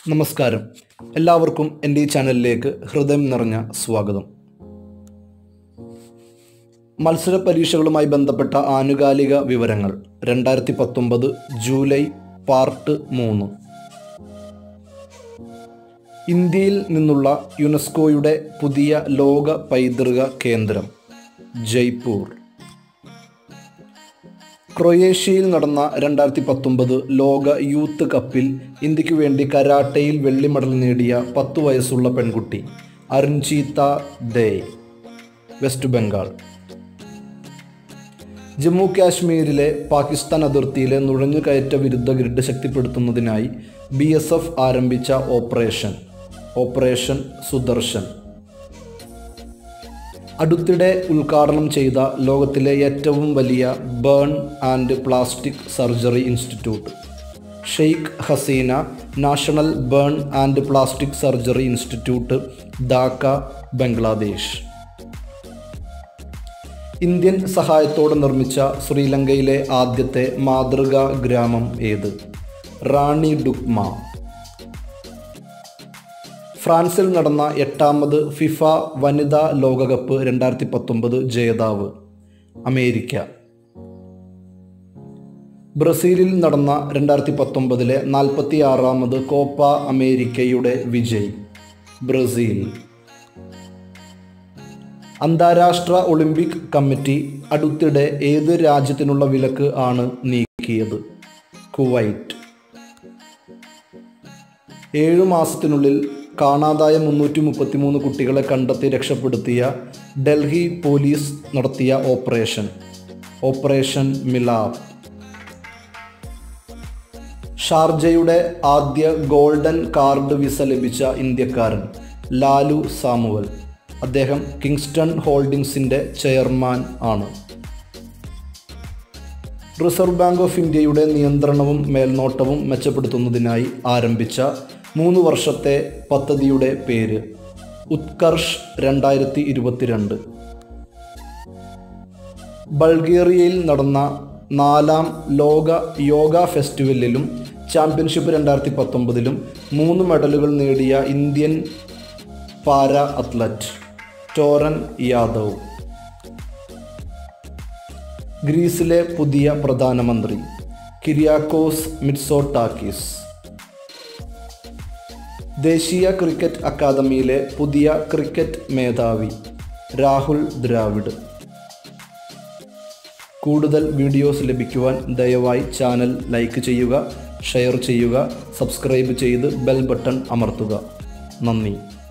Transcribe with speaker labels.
Speaker 1: നമസ്കാരം എല്ലാവർക്കും എൻ്റെ ഈ ചാനലിലേക്ക് ഹൃദയം നിറഞ്ഞ സ്വാഗതം മത്സര പരീക്ഷകളുമായി ബന്ധപ്പെട്ട ആനുകാലിക വിവരങ്ങൾ രണ്ടായിരത്തി പത്തൊമ്പത് ജൂലൈ പാർട്ട് മൂന്ന് ഇന്ത്യയിൽ നിന്നുള്ള യുനെസ്കോയുടെ പുതിയ ലോക പൈതൃക കേന്ദ്രം ജയ്പൂർ ക്രൊയേഷ്യയിൽ നടന്ന രണ്ടായിരത്തി പത്തൊമ്പത് ലോക യൂത്ത് കപ്പിൽ ഇന്ത്യക്ക് വേണ്ടി കരാട്ടയിൽ വെള്ളി മെഡൽ നേടിയ പത്തു വയസ്സുള്ള പെൺകുട്ടി അരുൺചീത്ത ദേ വെസ്റ്റ് ബംഗാൾ ജമ്മു കാശ്മീരിലെ പാകിസ്ഥാൻ അതിർത്തിയിലെ നുഴഞ്ഞുകയറ്റ വിരുദ്ധ ഗ്രിഡ് ശക്തിപ്പെടുത്തുന്നതിനായി ബി എസ് എഫ് ആരംഭിച്ച ഓപ്പറേഷൻ ഓപ്പറേഷൻ സുദർശൻ അടുത്തിടെ ഉദ്ഘാടനം ചെയ്ത ലോകത്തിലെ ഏറ്റവും വലിയ burn and plastic surgery institute Sheikh Hasina national burn and plastic surgery institute Dhaka Bangladesh Indian സഹായത്തോടെ നിർമ്മിച്ച ശ്രീലങ്കയിലെ ആദ്യത്തെ മാതൃകാ ഗ്രാമം ഏത് റാണി ഡുക്മ ഫ്രാൻസിൽ നടന്ന എട്ടാമത് ഫിഫ വനിതാ ലോകകപ്പ് രണ്ടായിരത്തി പത്തൊമ്പത് ജേതാവ് അമേരിക്ക ബ്രസീലിൽ നടന്ന രണ്ടായിരത്തി പത്തൊമ്പതിലെ നാൽപ്പത്തി ആറാമത് കോപ്പ അമേരിക്കയുടെ വിജയ് ബ്രസീൽ അന്താരാഷ്ട്ര ഒളിമ്പിക് കമ്മിറ്റി അടുത്തിടെ ഏത് രാജ്യത്തിനുള്ള വിലക്ക് ആണ് നീക്കിയത് കുവൈറ്റ് ഏഴു മാസത്തിനുള്ളിൽ കാണാതായ മുന്നൂറ്റി മുപ്പത്തിമൂന്ന് കുട്ടികളെ കണ്ടെത്തി രക്ഷപ്പെടുത്തിയ ഡൽഹി പോലീസ് നടത്തിയ ഓപ്പറേഷൻ ഓപ്പറേഷൻ മിലാപ് ഷാർജയുടെ ആദ്യ ഗോൾഡൻ കാർഡ് വിസ ലഭിച്ച ഇന്ത്യക്കാരൻ ലാലു സാമുവൽ അദ്ദേഹം കിങ്സ്റ്റൺ ഹോൾഡിംഗ്സിൻ്റെ ചെയർമാൻ ആണ് റിസർവ് ബാങ്ക് ഓഫ് ഇന്ത്യയുടെ നിയന്ത്രണവും മേൽനോട്ടവും മെച്ചപ്പെടുത്തുന്നതിനായി ആരംഭിച്ച മൂന്ന് വർഷത്തെ പദ്ധതിയുടെ പേര് ഉത്കർഷ് രണ്ടായിരത്തി ഇരുപത്തിരണ്ട് ബൾഗേറിയയിൽ നടന്ന നാലാം ലോക യോഗ ഫെസ്റ്റിവലിലും ചാമ്പ്യൻഷിപ്പ് രണ്ടായിരത്തി പത്തൊമ്പതിലും മൂന്ന് മെഡലുകൾ നേടിയ ഇന്ത്യൻ പാര അത്ലറ്റ് ടോറൻ യാദവ് ഗ്രീസിലെ പുതിയ പ്രധാനമന്ത്രി കിരിയാക്കോസ് മിറ്റ്സോട്ടാക്കിസ് ദേശീയ ക്രിക്കറ്റ് അക്കാദമിയിലെ പുതിയ ക്രിക്കറ്റ് മേധാവി രാഹുൽ ദ്രാവിഡ് കൂടുതൽ വീഡിയോസ് ലഭിക്കുവാൻ ദയവായി ചാനൽ ലൈക്ക് ചെയ്യുക ഷെയർ ചെയ്യുക സബ്സ്ക്രൈബ് ചെയ്ത് ബെൽ ബട്ടൺ അമർത്തുക നന്ദി